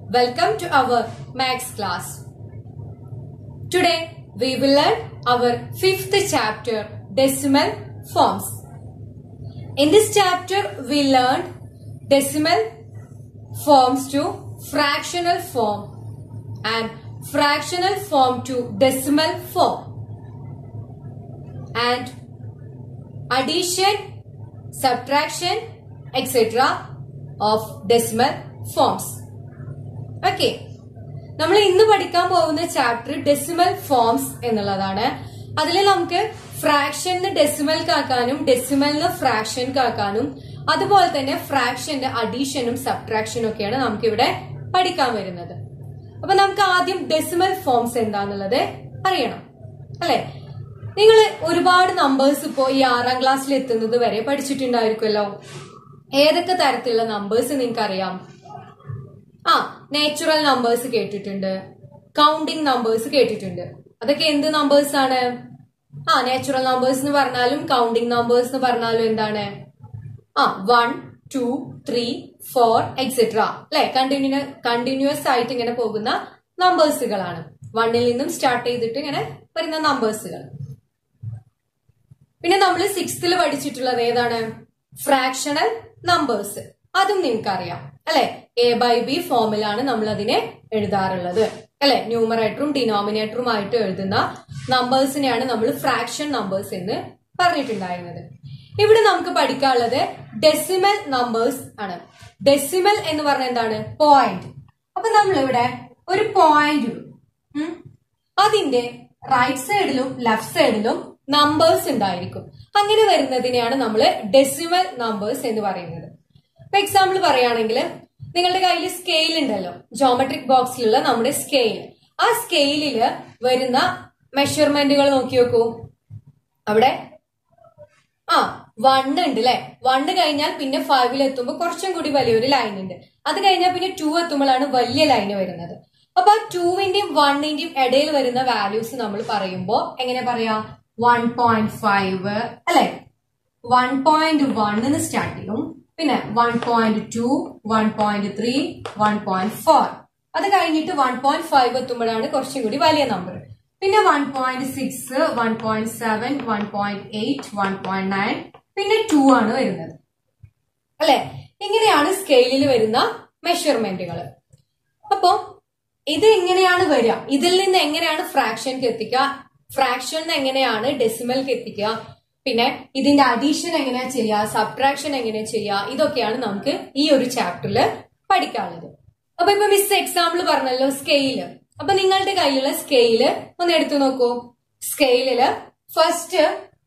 Welcome to our Max class. Today we will learn our fifth chapter decimal forms. In this chapter we learned decimal forms to fractional form and fractional form to decimal form and addition, subtraction, etc. of decimal forms. Okay നമ്മൾ ഇന്ന് പഠിക്കാൻ പോകുന്ന chapter decimal forms എന്നുള്ളതാണ് അതിൽ നമുക്ക് ഫ്രാക്ഷന് ഡെസിമൽക്കാക്കാനും ഡെസിമലിന് ഫ്രാക്ഷൻക്കാക്കാനും അതുപോലെ തന്നെ ഫ്രാക്ഷന്റെ അഡീഷനും സബ്ട്രാക്ഷനും ഒക്കെയാണ് നമുക്ക് ഇവിടെ പഠിക്കാൻ വരുന്നത് അപ്പൊ നമുക്ക് ആദ്യം ഡെസിമൽ ഫോംസ് എന്താന്നുള്ളത് അറിയണം അല്ലെ നിങ്ങൾ ഒരുപാട് നമ്പേഴ്സ് ഇപ്പോ ഈ ആറാം ക്ലാസ്സിൽ എത്തുന്നത് വരെ പഠിച്ചിട്ടുണ്ടായിരിക്കുമല്ലോ ഏതൊക്കെ തരത്തിലുള്ള നമ്പേഴ്സ് നിങ്ങൾക്ക് അറിയാം ആ നാച്ചുറൽ നമ്പേഴ്സ് കേട്ടിട്ടുണ്ട് കൗണ്ടിങ് നമ്പേഴ്സ് കേട്ടിട്ടുണ്ട് അതൊക്കെ എന്ത് നമ്പേഴ്സ് ആണ് ആ നാച്ചുറൽ നമ്പേഴ്സ് എന്ന് പറഞ്ഞാലും കൗണ്ടിങ് നമ്പേഴ്സ് എന്ന് പറഞ്ഞാലും എന്താണ് ആ one two three four etcetera അല്ലെ കണ്ടിന്യൂ കണ്ടിന്യൂസ് ആയിട്ട് ഇങ്ങനെ പോകുന്ന നമ്പേഴ്സുകളാണ് വണ്ണിൽ നിന്നും സ്റ്റാർട്ട് ചെയ്തിട്ട് ഇങ്ങനെ വരുന്ന നമ്പേഴ്സുകൾ പിന്നെ നമ്മൾ സിക്സ്ത്തിൽ പഠിച്ചിട്ടുള്ളത് ഏതാണ് ഫ്രാക്ഷണൽ നമ്പേഴ്സ് അതും നിങ്ങൾക്കറിയാം അല്ലെ എ ബൈ ബി ഫോമിലാണ് നമ്മൾ അതിനെ എഴുതാറുള്ളത് അല്ലെ ന്യൂമറേറ്ററും ഡിനോമിനേറ്ററും ആയിട്ട് എഴുതുന്ന നമ്പേഴ്സിനെയാണ് നമ്മൾ ഫ്രാക്ഷൻ നമ്പേഴ്സ് എന്ന് പറഞ്ഞിട്ടുണ്ടായിരുന്നത് ഇവിടെ നമുക്ക് പഠിക്കാനുള്ളത് ഡെസിമൽ നമ്പേഴ്സ് ആണ് ഡെസിമൽ എന്ന് പറഞ്ഞ എന്താണ് പോയിന്റ് അപ്പൊ നമ്മൾ ഇവിടെ ഒരു പോയിന്റ് ഇടും ഉം. അതിന്റെ റൈറ്റ് സൈഡിലും ലെഫ്റ്റ് സൈഡിലും നമ്പേഴ്സ് ഉണ്ടായിരിക്കും അങ്ങനെ വരുന്നതിനെയാണ് നമ്മൾ ഡെസിമൽ നമ്പേഴ്സ് എന്ന് പറയുന്നത് ഇപ്പൊ എക്സാമ്പിൾ പറയുകയാണെങ്കിൽ നിങ്ങളുടെ കയ്യിൽ സ്കെയിൽ ഉണ്ടല്ലോ ജോമെട്രിക് ബോക്സിലുള്ള നമ്മുടെ സ്കെയിൽ ആ സ്കെയിലില് വരുന്ന മെഷർമെന്റുകൾ നോക്കി നോക്കൂ അവിടെ ആ വണ്ണ് ഉണ്ട് അല്ലെ വണ്ണ് കഴിഞ്ഞാൽ പിന്നെ ഫൈവിൽ എത്തുമ്പോൾ കുറച്ചും കൂടി വലിയൊരു ലൈൻ ഉണ്ട് അത് കഴിഞ്ഞാൽ പിന്നെ ടു എത്തുമ്പോഴാണ് വലിയ ലൈന് വരുന്നത് അപ്പൊ ആ ടൂവിന്റെയും വണ്ണിന്റെയും ഇടയിൽ വരുന്ന വാല്യൂസ് നമ്മൾ പറയുമ്പോൾ എങ്ങനെ പറയാ വൺ പോയിന്റ് ഫൈവ് അല്ലെ വൺ പോയിന്റ് വണ്ണിന് സ്റ്റാർട്ട് ചെയ്യും പിന്നെ one point two one point three one point four അത് കഴിഞ്ഞിട്ട് വൺ പോയിന്റ് ഫൈവ് എത്തുമ്പോഴാണ് കുറച്ചും കൂടി വലിയ നമ്പർ പിന്നെ one point six one point seven one point eight one point nine പിന്നെ ടു ആണ് വരുന്നത് അല്ലെ ഇങ്ങനെയാണ് സ്കെയിലിൽ വരുന്ന മെഷർമെന്റുകൾ അപ്പോ ഇത് എങ്ങനെയാണ് വരിക ഇതിൽ നിന്ന് എങ്ങനെയാണ് ഫ്രാക്ഷൻക്ക് എത്തിക്കുക ഫ്രാക്ഷൻ എങ്ങനെയാണ് ഡെസിമൽക്ക് എത്തിക്കുക പിന്നെ ഇതിന്റെ അഡീഷൻ എങ്ങനെയാ ചെയ്യുക സബ്ട്രാക്ഷൻ എങ്ങനെയാ ചെയ്യുക ഇതൊക്കെയാണ് നമുക്ക് ഈ ഒരു ചാപ്റ്ററിൽ പഠിക്കാനുള്ളത് അപ്പൊ ഇപ്പൊ മിസ് എക്സാമ്പിൾ പറഞ്ഞല്ലോ സ്കെയില് അപ്പൊ നിങ്ങളുടെ കയ്യിലുള്ള സ്കെയില് ഒന്ന് എടുത്തു നോക്കൂ സ്കെയിലില് ഫസ്റ്റ്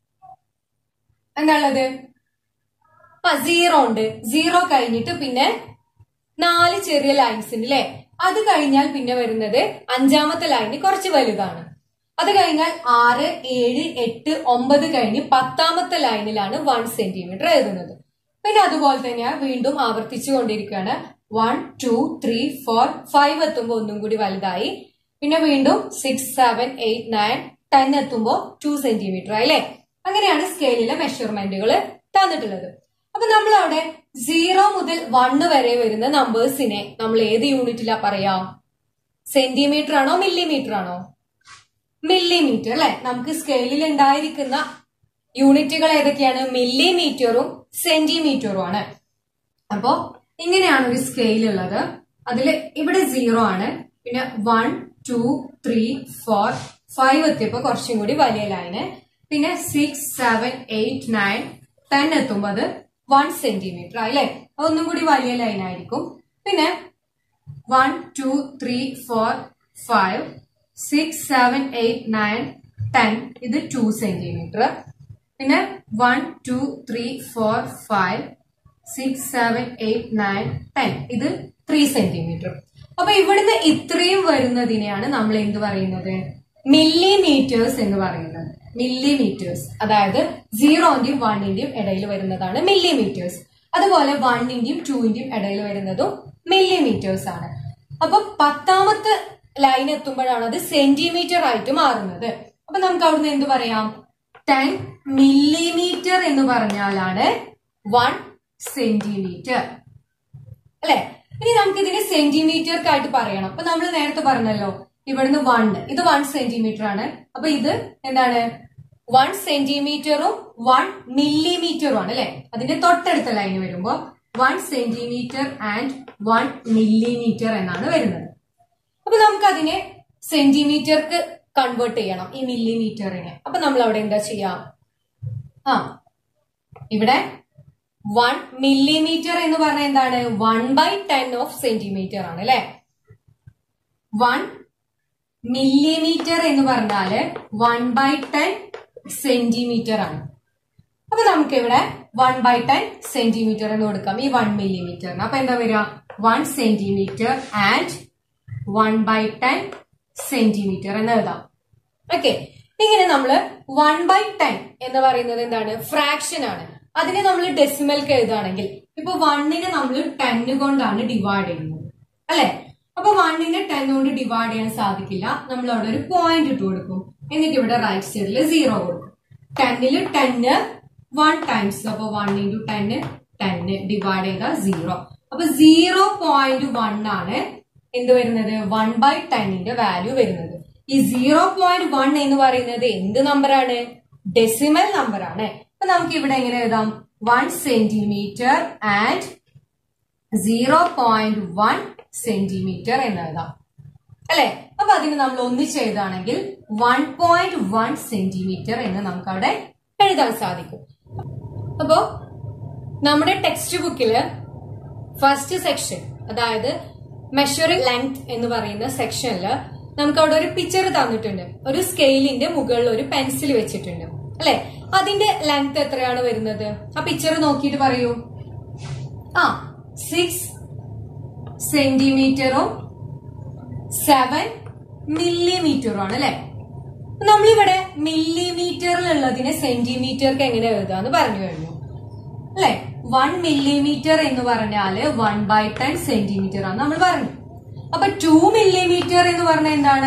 എന്താണുള്ളത് ആ സീറോ ഉണ്ട് സീറോ കഴിഞ്ഞിട്ട് പിന്നെ നാല് ചെറിയ ലൈൻസ് ഉണ്ട് അല്ലെ അത് കഴിഞ്ഞാൽ പിന്നെ വരുന്നത് അഞ്ചാമത്തെ ലൈന് കുറച്ച് വലുതാണ് അത് കഴിഞ്ഞാൽ ആറ് ഏഴ് എട്ട് ഒമ്പത് കഴിഞ്ഞ് പത്താമത്തെ ലൈനിലാണ് വൺ സെന്റിമീറ്റർ എഴുതുന്നത് പിന്നെ അതുപോലെ തന്നെ വീണ്ടും ആവർത്തിച്ചു കൊണ്ടിരിക്കുകയാണ് one two three four five എത്തുമ്പോൾ ഒന്നും കൂടി വലുതായി പിന്നെ വീണ്ടും six seven eight nine ten എത്തുമ്പോൾ ടു സെന്റിമീറ്റർ ആയി അല്ലെ അങ്ങനെയാണ് സ്കെയിലിലെ മെഷർമെന്റുകൾ തന്നിട്ടുള്ളത് അപ്പൊ നമ്മൾ അവിടെ സീറോ മുതൽ വണ്ണ് വരെ വരുന്ന നമ്പേഴ്സിനെ നമ്മൾ ഏത് യൂണിറ്റിലാ പറയാ സെന്റിമീറ്റർ ആണോ മില്ലിമീറ്റർ ആണോ മില്ലിമീറ്റർ അല്ലെ നമുക്ക് സ്കെയിലിൽ ഉണ്ടായിരിക്കുന്ന യൂണിറ്റുകൾ ഏതൊക്കെയാണ് മില്ലിമീറ്ററും സെന്റിമീറ്ററും ആണ് അപ്പോ ഇങ്ങനെയാണ് ഒരു സ്കെയിൽ ഉള്ളത് അതിൽ ഇവിടെ സീറോ ആണ് പിന്നെ one two three four five എത്തിയപ്പോ കുറച്ചും കൂടി വലിയ ലൈന് പിന്നെ six seven eight nine ten എത്തുമ്പോൾ അത് വൺ സെന്റിമീറ്റർ അല്ലേ ഒന്നും കൂടി വലിയ ലൈൻ ആയിരിക്കും പിന്നെ one two three four five six seven eight nine ten ഇത് ടു സെന്റിമീറ്റർ പിന്നെ one two three four five six seven eight nine ten ഇത് ത്രീ സെന്റിമീറ്റർ അപ്പൊ ഇവിടുന്ന് ഇത്രയും വരുന്നതിനെയാണ് നമ്മൾ എന്ത് പറയുന്നത് മില്ലിമീറ്റേഴ്സ് എന്ന് പറയുന്നത് മില്ലിമീറ്റേഴ്സ് അതായത് സീറോന്റെയും വണ്ണിന്റെയും ഇടയിൽ വരുന്നതാണ് മില്ലിമീറ്റേഴ്സ് അതുപോലെ വണ്ണിന്റെയും ടൂവിന്റെയും ഇടയിൽ വരുന്നതും മില്ലിമീറ്റേഴ്സ് ആണ് അപ്പൊ പത്താമത്തെ ലൈൻ എത്തുമ്പോഴാണ് അത് സെന്റിമീറ്റർ ആയിട്ട് മാറുന്നത് അപ്പൊ നമുക്ക് അവിടുന്ന് എന്ത് പറയാം ടെൻ മില്ലിമീറ്റർ എന്ന് പറഞ്ഞാലാണ് വൺ സെന്റിമീറ്റർ അല്ലെ ഇനി നമുക്ക് ഇതിനെ സെന്റിമീറ്റർക്കായിട്ട് പറയണം അപ്പൊ നമ്മൾ നേരത്തെ പറഞ്ഞല്ലോ ഇവിടുന്ന് വൺ ഇത് വൺ സെന്റിമീറ്റർ ആണ് അപ്പൊ ഇത് എന്താണ് വൺ സെന്റിമീറ്ററും വൺ മില്ലിമീറ്ററും ആണ് അല്ലെ അതിന്റെ തൊട്ടടുത്ത ലൈൻ വരുമ്പോ one centimetre and one millimetre എന്നാണ് വരുന്നത് അപ്പൊ നമുക്ക് അതിനെ സെന്റിമീറ്റർക്ക് കൺവേർട്ട് ചെയ്യണം ഈ മില്ലിമീറ്ററിനെ അപ്പൊ നമ്മൾ അവിടെ എന്താ ചെയ്യാം ആ ഇവിടെ വൺ മില്ലിമീറ്റർ എന്ന് പറഞ്ഞാൽ എന്താണ് one by ten of centimetre ആണ് അല്ലെ വൺ മില്ലിമീറ്റർ എന്ന് പറഞ്ഞാല് വൺ ബൈ ടെൻ സെന്റിമീറ്റർ ആണ് അപ്പൊ നമുക്ക് ഇവിടെ വൺ ബൈ ടെൻ സെന്റിമീറ്റർ എന്ന് കൊടുക്കാം ഈ വൺ മില്ലിമീറ്ററിന് അപ്പൊ എന്താ വരിക one centimetre and one by ten centimetre എന്ന് എഴുതാം ഓക്കെ ഇങ്ങനെ നമ്മൾ വൺ ബൈ ടെൻ എന്ന് പറയുന്നത് എന്താണ് ഫ്രാക്ഷൻ ആണ് അതിനെ നമ്മൾ ഡെസിമൽക്ക് എഴുതുകയാണെങ്കിൽ ഇപ്പൊ വണ്ണിനെ നമ്മൾ ടെന്ന് കൊണ്ടാണ് ഡിവൈഡ് ചെയ്യുന്നത് അല്ലെ അപ്പൊ വണ്ണിനെ ടെൻ കൊണ്ട് ഡിവൈഡ് ചെയ്യാൻ സാധിക്കില്ല നമ്മൾ അവിടെ ഒരു പോയിന്റ് ഇട്ട് കൊടുക്കും എന്നിട്ട് ഇവിടെ റൈറ്റ് സൈഡിൽ സീറോ കൊടുക്കും ടെന്നില് ടെന്ന് വൺ ടൈംസ് അപ്പൊ one into ten ten divide ചെയ്താൽ സീറോ അപ്പൊ സീറോ പോയിന്റ് വൺ ആണ് എന്ത് വരുന്നത് വൺ ബൈ ടെന്നിന്റെ വാല്യൂ വരുന്നത് ഈ സീറോ പോയിന്റ് വൺ എന്ന് പറയുന്നത് എന്ത് നമ്പറാണ് ഡെസിമൽ നമ്പർ ആണ് അപ്പൊ നമുക്ക് ഇവിടെ എങ്ങനെ എഴുതാം one centimetre and zero point one centimetre എന്ന് എഴുതാം അല്ലെ അപ്പൊ അതിന് നമ്മൾ ഒന്നിച്ച് എഴുതാണെങ്കിൽ വൺ പോയിന്റ് വൺ സെന്റിമീറ്റർ എന്ന് നമുക്ക് അവിടെ എഴുതാൻ സാധിക്കും അപ്പോ നമ്മുടെ ടെക്സ്റ്റ് ബുക്കില് ഫസ്റ്റ് സെക്ഷൻ അതായത് മെഷറിംഗ് ലെങ്ത് എന്ന് പറയുന്ന സെക്ഷനിൽ നമുക്ക് അവിടെ ഒരു പിക്ചർ തന്നിട്ടുണ്ട് ഒരു സ്കെയിലിന്റെ മുകളിൽ ഒരു പെൻസിൽ വെച്ചിട്ടുണ്ട് അല്ലെ അതിന്റെ ലെങ്ത് എത്രയാണ് വരുന്നത് ആ പിക്ചർ നോക്കിയിട്ട് പറയൂ ആ സിക്സ് സെന്റിമീറ്ററും സെവൻ മില്ലിമീറ്ററും ആണ് അല്ലെ നമ്മളിവിടെ മില്ലിമീറ്ററിലുള്ളതിനെ സെന്റിമീറ്റർക്ക് എങ്ങനെ എഴുതാന്ന് പറഞ്ഞു കഴിഞ്ഞു അല്ലെ വൺ മില്ലിമീറ്റർ എന്ന് പറഞ്ഞാല് വൺ ബൈ ടെൻ സെന്റിമീറ്റർ ആണ് നമ്മൾ പറഞ്ഞു അപ്പൊ ടു മില്ലിമീറ്റർ എന്ന് പറഞ്ഞാൽ എന്താണ്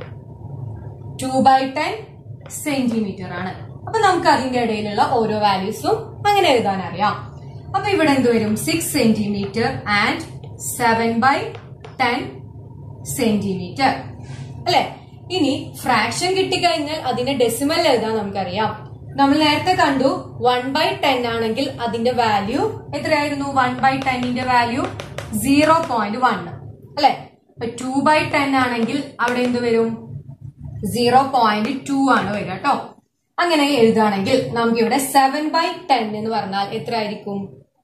ടു ബൈ ടെൻ സെന്റിമീറ്റർ ആണ് അപ്പൊ നമുക്ക് അതിന്റെ ഇടയിലുള്ള ഓരോ വാല്യൂസും അങ്ങനെ എഴുതാൻ അറിയാം അപ്പൊ ഇവിടെ എന്ത് വരും six centimetre and seven by ten centimetre അല്ലെ ഇനി ഫ്രാക്ഷൻ കിട്ടിക്കഴിഞ്ഞാൽ അതിന്റെ ഡെസിമൽ എഴുതാൻ നമുക്കറിയാം നമ്മൾ നേരത്തെ കണ്ടു വൺ ബൈ ടെൻ ആണെങ്കിൽ അതിന്റെ വാല്യൂ എത്രയായിരുന്നു വൺ ബൈ ടെന്നിന്റെ വാല്യൂ സീറോ പോയിന്റ് വൺ അല്ലെ ടു ബൈ ടെൻ ആണെങ്കിൽ അവിടെ എന്ത് വരും സീറോ പോയിന്റ് ടു ആണ് വരിക കേട്ടോ അങ്ങനെ എഴുതുകയാണെങ്കിൽ നമുക്ക് ഇവിടെ സെവൻ ബൈ ടെൻ എന്ന് പറഞ്ഞാൽ എത്ര ആയിരിക്കും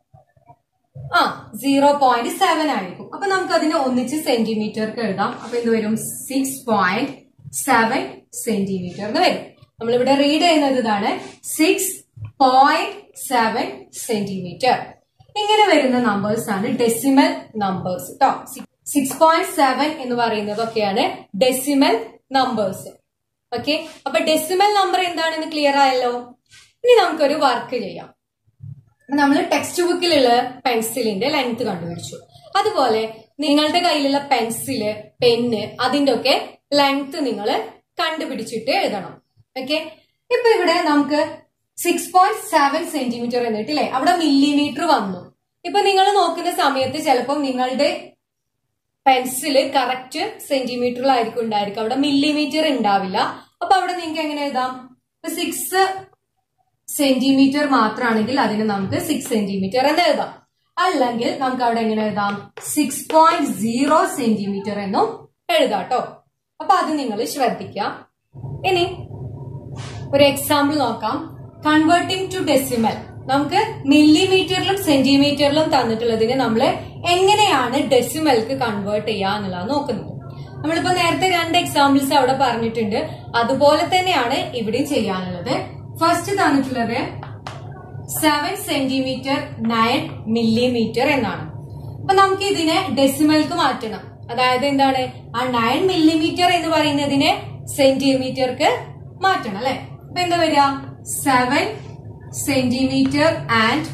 ആ സീറോ പോയിന്റ് സെവൻ ആയിരിക്കും അപ്പൊ നമുക്ക് അതിനെ ഒന്നിച്ച് സെന്റിമീറ്റർക്ക് എഴുതാം അപ്പൊ എന്ത് വരും സിക്സ് പോയിന്റ് സെവൻ സെന്റിമീറ്റർ എന്ന് വരും നമ്മളിവിടെ റീഡ് ചെയ്യുന്നത് ഇതാണ് സിക്സ് പോയിന്റ് സെവൻ സെന്റിമീറ്റർ ഇങ്ങനെ വരുന്ന നമ്പേഴ്സ് ആണ് ഡെസിമൽ നമ്പേഴ്സ് കേട്ടോ സിക്സ് പോയിന്റ് സെവൻ എന്ന് പറയുന്നതൊക്കെയാണ് ഡെസിമൽ നമ്പേഴ്സ് ഓക്കെ അപ്പൊ ഡെസിമൽ നമ്പർ എന്താണെന്ന് ക്ലിയർ ആയല്ലോ ഇനി നമുക്കൊരു വർക്ക് ചെയ്യാം നമ്മൾ ടെക്സ്റ്റ് ബുക്കിലുള്ള പെൻസിലിന്റെ ലെങ്ത് കണ്ടുപിടിച്ചു അതുപോലെ നിങ്ങളുടെ കയ്യിലുള്ള പെൻസില് പെന്ന് അതിന്റെ ഒക്കെ ലെങ്ത് നിങ്ങൾ കണ്ടുപിടിച്ചിട്ട് എഴുതണം ഓക്കെ ഇപ്പൊ ഇവിടെ നമുക്ക് സിക്സ് പോയിന്റ് സെവൻ സെന്റിമീറ്റർ എന്നിട്ടില്ലേ അവിടെ മില്ലിമീറ്റർ വന്നു ഇപ്പൊ നിങ്ങൾ നോക്കുന്ന സമയത്ത് ചിലപ്പോൾ നിങ്ങളുടെ പെൻസില് കറക്റ്റ് സെന്റിമീറ്ററിലായിരിക്കും ഉണ്ടായിരിക്കും അവിടെ മില്ലിമീറ്റർ ഉണ്ടാവില്ല അപ്പൊ അവിടെ നിങ്ങൾക്ക് എങ്ങനെ എഴുതാം സിക്സ് സെന്റിമീറ്റർ മാത്രമാണെങ്കിൽ അതിന് നമുക്ക് സിക്സ് സെന്റിമീറ്റർ എന്ന് എഴുതാം അല്ലെങ്കിൽ നമുക്ക് അവിടെ എങ്ങനെ എഴുതാം സിക്സ് പോയിന്റ് സീറോ സെന്റിമീറ്റർ എന്നും എഴുതാം കേട്ടോ അപ്പൊ അത് നിങ്ങൾ ശ്രദ്ധിക്കാം ഇനി ഒരു എക്സാമ്പിൾ നോക്കാം കൺവേർട്ടിംഗ് ടു ഡെസിമൽ നമുക്ക് മില്ലിമീറ്ററിലും സെന്റിമീറ്ററിലും തന്നിട്ടുള്ളതിനെ നമ്മൾ എങ്ങനെയാണ് ഡെസിമൽക്ക് കൺവേർട്ട് ചെയ്യുക എന്നുള്ളത് നോക്കുന്നത് നമ്മളിപ്പോ നേരത്തെ രണ്ട് എക്സാമ്പിൾസ് അവിടെ പറഞ്ഞിട്ടുണ്ട് അതുപോലെ തന്നെയാണ് ഇവിടെയും ചെയ്യാനുള്ളത് ഫസ്റ്റ് തന്നിട്ടുള്ളത് സെവൻ സെന്റിമീറ്റർ നയൻ മില്ലിമീറ്റർ എന്നാണ് അപ്പൊ നമുക്ക് ഇതിനെ ഡെസിമൽക്ക് മാറ്റണം അതായത് എന്താണ് ആ നയൻ മില്ലിമീറ്റർ എന്ന് പറയുന്നതിനെ സെന്റിമീറ്റർക്ക് മാറ്റണം അല്ലെ അപ്പൊ എന്താ വരിക സെവൻ സെന്റിമീറ്റർ ആൻഡ്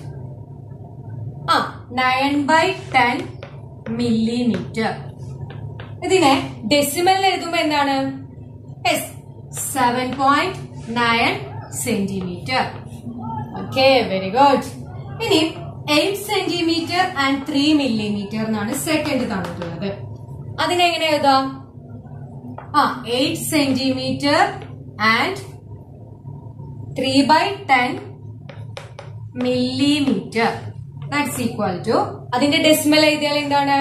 ആ നയൻ ബൈ ടെൻ മില്ലിമീറ്റർ ഇതിനെ ഡെസിമൽ എഴുതുമ്പോ എന്താണ് is seven point nine centimetre okay very good ഇനി eight centimetre and three millimetre എന്നാണ് സെക്കൻഡ് തന്നിട്ടുള്ളത് അതിനെങ്ങനെ എഴുതാം ആ eight centimetre and three by ten millimetre that's equal to അതിന്റെ ഡെസിമൽ എഴുതിയാൽ എന്താണ്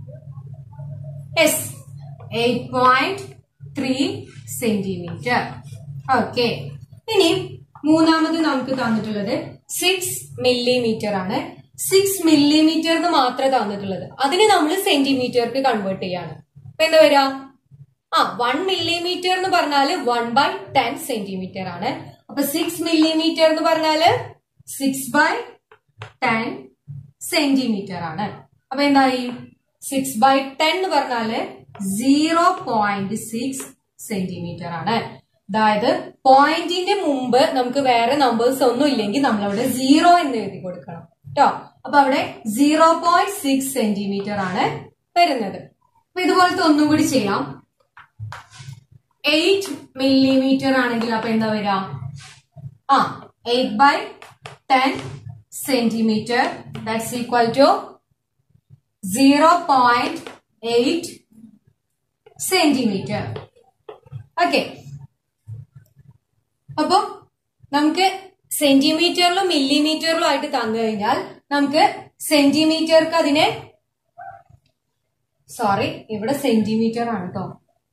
is eight point three centimetre okay ഇനി മൂന്നാമത് നമുക്ക് തന്നിട്ടുള്ളത് സിക്സ് മില്ലിമീറ്റർ ആണ് സിക്സ് മില്ലിമീറ്റർ എന്ന് മാത്രമേ തന്നിട്ടുള്ളത് അതിന് നമ്മൾ സെന്റിമീറ്റർക്ക് കൺവേർട്ട് ചെയ്യാണ് അപ്പൊ എന്താ വരിക ആ വൺ മില്ലിമീറ്റർ എന്ന് പറഞ്ഞാല് വൺ ബൈ ടെൻ സെന്റിമീറ്റർ ആണ് അപ്പൊ സിക്സ് മില്ലിമീറ്റർ എന്ന് പറഞ്ഞാല് സിക്സ് ബൈ ടെൻ സെന്റിമീറ്റർ ആണ് അപ്പൊ എന്തായി സിക്സ് ബൈ ടെൻ എന്ന് പറഞ്ഞാല് സീറോ പോയിന്റ് സിക്സ് സെന്റിമീറ്റർ ആണ് അതായത് പോയിന്റിന്റെ മുമ്പ് നമുക്ക് വേറെ നമ്പേഴ്സ് ഒന്നും ഇല്ലെങ്കിൽ നമ്മൾ അവിടെ സീറോ എന്ന് എഴുതി കൊടുക്കണം കേട്ടോ അപ്പൊ അവിടെ സീറോ പോയിന്റ് സിക്സ് സെന്റിമീറ്റർ ആണ് വരുന്നത് അപ്പൊ ഇതുപോലത്തെ ഒന്നും കൂടി ചെയ്യാം എയ്റ്റ് മില്ലിമീറ്റർ ആണെങ്കിൽ അപ്പൊ എന്താ വരിക ആ eight by ten centimetre that's equal to zero point eight centimetre okay അപ്പൊ നമുക്ക് സെന്റിമീറ്ററിലും മില്ലിമീറ്ററിലും ആയിട്ട് തന്നു കഴിഞ്ഞാൽ നമുക്ക് സെന്റിമീറ്റർക്ക് അതിനെ സോറി ഇവിടെ സെന്റിമീറ്റർ ആണ് കേട്ടോ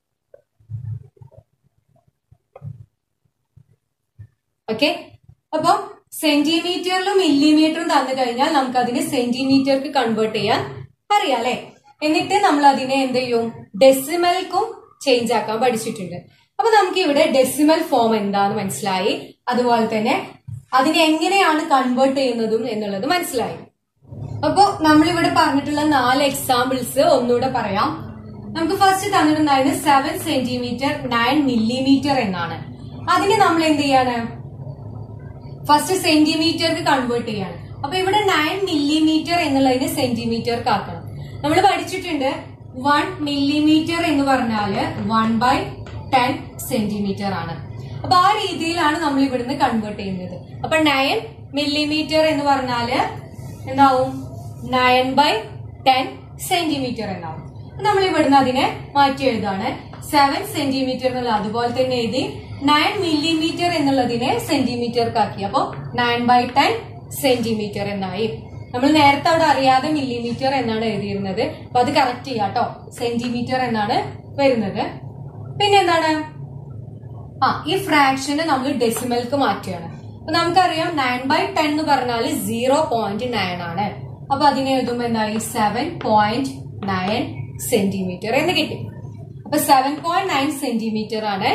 ഓക്കെ അപ്പൊ സെന്റിമീറ്ററിലും മില്ലിമീറ്ററും തന്നു കഴിഞ്ഞാൽ നമുക്ക് അതിനെ സെന്റിമീറ്റർക്ക് കൺവേർട്ട് ചെയ്യാൻ അറിയാം അല്ലെ എന്നിട്ട് നമ്മൾ അതിനെ എന്ത് ചെയ്യും ഡെസിമൽക്കും ചേഞ്ച് ആക്കാൻ പഠിച്ചിട്ടുണ്ട് അപ്പൊ നമുക്ക് ഇവിടെ ഡെസിമൽ ഫോം എന്താന്ന് മനസ്സിലായി അതുപോലെ തന്നെ അതിനെ എങ്ങനെയാണ് കൺവേർട്ട് ചെയ്യുന്നതും എന്നുള്ളത് മനസ്സിലായി അപ്പോ നമ്മളിവിടെ പറഞ്ഞിട്ടുള്ള നാല് എക്സാമ്പിൾസ് ഒന്നുകൂടെ പറയാം നമുക്ക് ഫസ്റ്റ് തന്നിട്ടുണ്ടായിരുന്നത് സെവൻ സെന്റിമീറ്റർ നയൻ മില്ലിമീറ്റർ എന്നാണ് അതിനെ നമ്മൾ എന്ത് ചെയ്യാണ് ഫസ്റ്റ് സെന്റിമീറ്റർക്ക് കൺവേർട്ട് ചെയ്യാണ് അപ്പൊ ഇവിടെ നയൻ മില്ലിമീറ്റർ എന്നുള്ളതിന് സെന്റിമീറ്റർക്ക് ആക്കണം നമ്മൾ പഠിച്ചിട്ടുണ്ട് വൺ മില്ലിമീറ്റർ എന്ന് പറഞ്ഞാല് വൺ ബൈ ടെൻ സെന്റിമീറ്റർ ആണ് അപ്പൊ ആ രീതിയിലാണ് നമ്മൾ ഇവിടുന്ന് കൺവേർട്ട് ചെയ്യുന്നത് അപ്പൊ നയൻ മില്ലിമീറ്റർ എന്ന് പറഞ്ഞാല് എന്താവും നയൻ ബൈ ടെൻ സെന്റിമീറ്റർ എന്നാവും നമ്മൾ ഇവിടുന്ന് അതിനെ മാറ്റി എഴുതാണ് സെവൻ സെന്റിമീറ്റർ എന്നുള്ള അതുപോലെ തന്നെ എഴുതി നയൻ മില്ലിമീറ്റർ എന്നുള്ളതിനെ സെന്റിമീറ്റർക്കാക്കി അപ്പൊ നയൻ ബൈ ടെൻ സെന്റിമീറ്റർ എന്നായി നമ്മൾ നേരത്തെ അവിടെ അറിയാതെ മില്ലിമീറ്റർ എന്നാണ് എഴുതിയിരുന്നത് അപ്പൊ അത് കറക്റ്റ് ചെയ്യാം കേട്ടോ സെന്റിമീറ്റർ എന്നാണ് വരുന്നത് പിന്നെ എന്താണ് ആ ഈ ഫ്രാക്ഷനെ നമ്മൾ ഡെസിമൽക്ക് മാറ്റുകയാണ് അപ്പൊ നമുക്കറിയാം നയൻ ബൈ ടെൻ എന്ന് പറഞ്ഞാൽ സീറോ പോയിന്റ് നയൻ ആണ് അപ്പൊ അതിനെ എഴുതുമ്പോ എന്തായി സെവൻ പോയിന്റ് നയൻ സെന്റിമീറ്റർ എന്ന് കിട്ടി അപ്പൊ സെവൻ പോയിന്റ് നയൻ സെന്റിമീറ്റർ ആണ്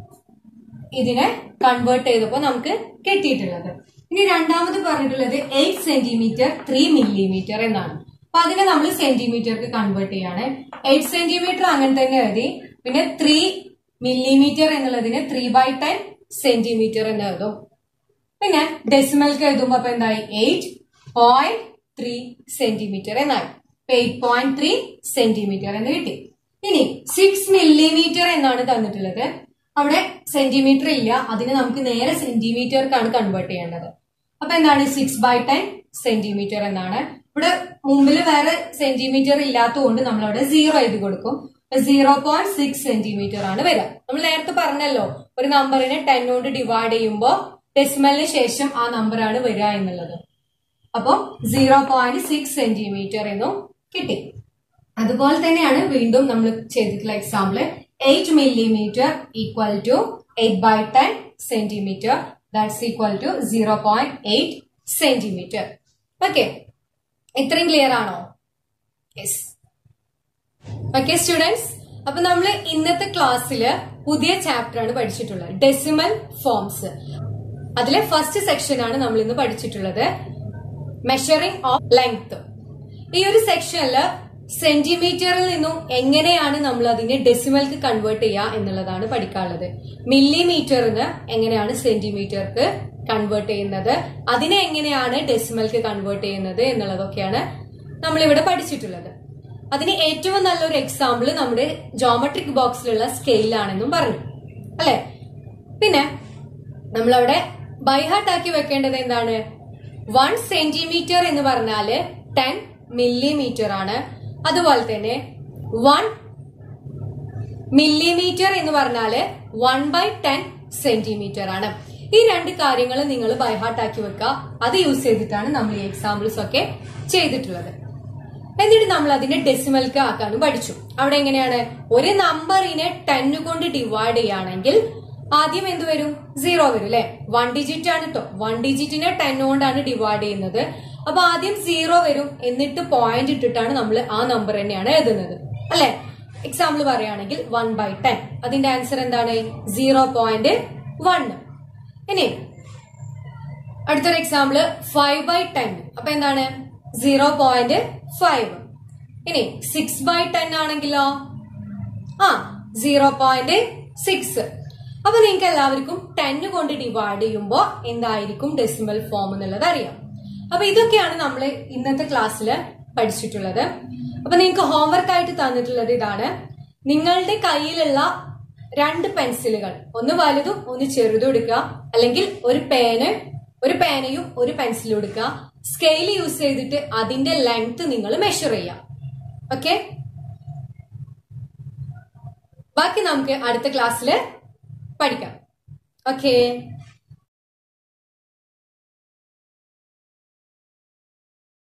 ഇതിനെ കൺവേർട്ട് ചെയ്തപ്പോ നമുക്ക് കിട്ടിയിട്ടുള്ളത് ഇനി രണ്ടാമത് പറഞ്ഞിട്ടുള്ളത് എയ്റ്റ് സെന്റിമീറ്റർ ത്രീ മില്ലിമീറ്റർ എന്നാണ് അപ്പൊ അതിനെ നമ്മൾ സെന്റിമീറ്റർക്ക് കൺവേർട്ട് ചെയ്യാണ് എയ്റ്റ് സെന്റിമീറ്റർ അങ്ങനെ തന്നെ എഴുതി പിന്നെ ത്രീ മില്ലിമീറ്റർ എന്നുള്ളതിന് ത്രീ ബൈ ടെൻ സെന്റിമീറ്റർ എന്ന് എഴുതും പിന്നെ ഡെസിമൽക്ക് എഴുതുമ്പോ അപ്പൊ എന്തായി എയ്റ്റ് പോയിന്റ് ത്രീ സെന്റിമീറ്റർ എന്നായി എയ്റ്റ് പോയിന്റ് ത്രീ സെന്റിമീറ്റർ എന്ന് കിട്ടി ഇനി സിക്സ് മില്ലിമീറ്റർ എന്നാണ് തന്നിട്ടുള്ളത് അവിടെ സെന്റിമീറ്റർ ഇല്ല അതിന് നമുക്ക് നേരെ സെന്റിമീറ്റർക്കാണ് കൺവേർട്ട് ചെയ്യേണ്ടത് അപ്പൊ എന്താണ് സിക്സ് ബൈ ടെൻ സെന്റിമീറ്റർ എന്നാണ് ഇവിടെ മുമ്പിൽ വേറെ സെന്റിമീറ്റർ ഇല്ലാത്തതുകൊണ്ട് നമ്മൾ അവിടെ സീറോ എഴുതി കൊടുക്കും സീറോ പോയിന്റ് സിക്സ് സെന്റിമീറ്റർ ആണ് വരിക നമ്മൾ നേരത്തെ പറഞ്ഞല്ലോ ഒരു നമ്പറിനെ ടെൻ കൊണ്ട് ഡിവൈഡ് ചെയ്യുമ്പോൾ ഡെസിമലിന് ശേഷം ആ നമ്പറാണ് വരിക എന്നുള്ളത് അപ്പോൾ സീറോ പോയിന്റ് സിക്സ് സെന്റിമീറ്റർ എന്നും കിട്ടി അതുപോലെ തന്നെയാണ് വീണ്ടും നമ്മൾ ചെയ്തിട്ടുള്ള example eight millimetre equal to eight by ten centimetre that's equal to zero point eight centimetre okay ഇത്രയും ക്ലിയർ ആണോ യെസ് ഓക്കെ സ്റ്റുഡൻസ് അപ്പൊ നമ്മൾ ഇന്നത്തെ ക്ലാസ്സിൽ പുതിയ ചാപ്റ്റർ ആണ് പഠിച്ചിട്ടുള്ളത് ഡെസിമൽ ഫോംസ് അതിലെ ഫസ്റ്റ് സെക്ഷൻ ആണ് നമ്മൾ ഇന്ന് പഠിച്ചിട്ടുള്ളത് മെഷറിംഗ് ഓഫ് ലെങ്ത് ഈ ഒരു സെക്ഷനിൽ സെന്റിമീറ്ററിൽ നിന്നും എങ്ങനെയാണ് നമ്മൾ അതിനെ ഡെസിമൽക്ക് കൺവേർട്ട് ചെയ്യുക എന്നുള്ളതാണ് പഠിക്കാനുള്ളത് മില്ലിമീറ്ററിന് എങ്ങനെയാണ് സെന്റിമീറ്റർക്ക് കൺവേർട്ട് ചെയ്യുന്നത് അതിനെ എങ്ങനെയാണ് ഡെസിമൽക്ക് കൺവേർട്ട് ചെയ്യുന്നത് എന്നുള്ളതൊക്കെയാണ് നമ്മളിവിടെ പഠിച്ചിട്ടുള്ളത് അതിന് ഏറ്റവും നല്ലൊരു എക്സാമ്പിൾ നമ്മുടെ ജോമെട്രിക് ബോക്സിലുള്ള സ്കെയിലാണെന്നും പറഞ്ഞു അല്ലെ പിന്നെ നമ്മളവിടെ ബൈഹാർട്ട് ആക്കി വെക്കേണ്ടത് എന്താണ് വൺ സെന്റിമീറ്റർ എന്ന് പറഞ്ഞാല് ടെൻ മില്ലിമീറ്റർ ആണ് അതുപോലെ തന്നെ വൺ മില്ലിമീറ്റർ എന്ന് പറഞ്ഞാല് വൺ ബൈ ടെൻ സെന്റിമീറ്റർ ആണ് ഈ രണ്ട് കാര്യങ്ങൾ നിങ്ങൾ ബൈഹാർട്ടാക്കി വെക്കുക അത് യൂസ് ചെയ്തിട്ടാണ് നമ്മൾ ഈ എക്സാമ്പിൾസ് ഒക്കെ ചെയ്തിട്ടുള്ളത് എന്നിട്ട് നമ്മൾ അതിനെ ഡെസിമൽക്ക് ആക്കാനും പഠിച്ചു അവിടെ എങ്ങനെയാണ് ഒരു നമ്പറിനെ ടെൻ കൊണ്ട് ഡിവൈഡ് ചെയ്യുകയാണെങ്കിൽ ആദ്യം എന്ത് വരും സീറോ വരും അല്ലെ വൺ ഡിജിറ്റ് ആണ് കേട്ടോ വൺ ഡിജിറ്റിനെ ടെൻ കൊണ്ടാണ് ഡിവൈഡ് ചെയ്യുന്നത് അപ്പൊ ആദ്യം സീറോ വരും എന്നിട്ട് പോയിന്റ് ഇട്ടിട്ടാണ് നമ്മൾ ആ നമ്പർ തന്നെയാണ് എഴുതുന്നത് അല്ലെ എക്സാമ്പിൾ പറയുകയാണെങ്കിൽ വൺ ബൈ ടെൻ അതിന്റെ ആൻസർ എന്താണ് സീറോ പോയിന്റ് വൺ ഇനി അടുത്തൊരു എക്സാമ്പിള് ഫൈവ് ബൈ ടെൻ അപ്പൊ എന്താണ് സീറോ പോയിന്റ് ഫൈവ് ഇനി സിക്സ് ബൈ ടെൻ ആണെങ്കിലോ ആ സീറോ പോയിന്റ് സിക്സ് അപ്പൊ നിങ്ങൾക്ക് എല്ലാവർക്കും ടെൻ കൊണ്ട് ഡിവൈഡ് ചെയ്യുമ്പോൾ എന്തായിരിക്കും ഡെസിമൽ ഫോം എന്നുള്ളത് അറിയാം അപ്പൊ ഇതൊക്കെയാണ് നമ്മൾ ഇന്നത്തെ ക്ലാസ്സിൽ പഠിച്ചിട്ടുള്ളത് അപ്പൊ നിങ്ങൾക്ക് ഹോംവർക്ക് ആയിട്ട് തന്നിട്ടുള്ളത് ഇതാണ് നിങ്ങളുടെ കയ്യിലുള്ള രണ്ട് പെൻസിലുകൾ ഒന്ന് വലുതും ഒന്ന് ചെറുതും എടുക്കുക അല്ലെങ്കിൽ ഒരു പേന് ഒരു പേനയും ഒരു പെൻസിലും എടുക്കുക സ്കെയിൽ യൂസ് ചെയ്തിട്ട് അതിന്റെ ലെങ്ത് നിങ്ങൾ മെഷർ ചെയ്യാം ഓക്കെ ബാക്കി നമുക്ക് അടുത്ത ക്ലാസ്സിൽ പഠിക്കാം ഓക്കെ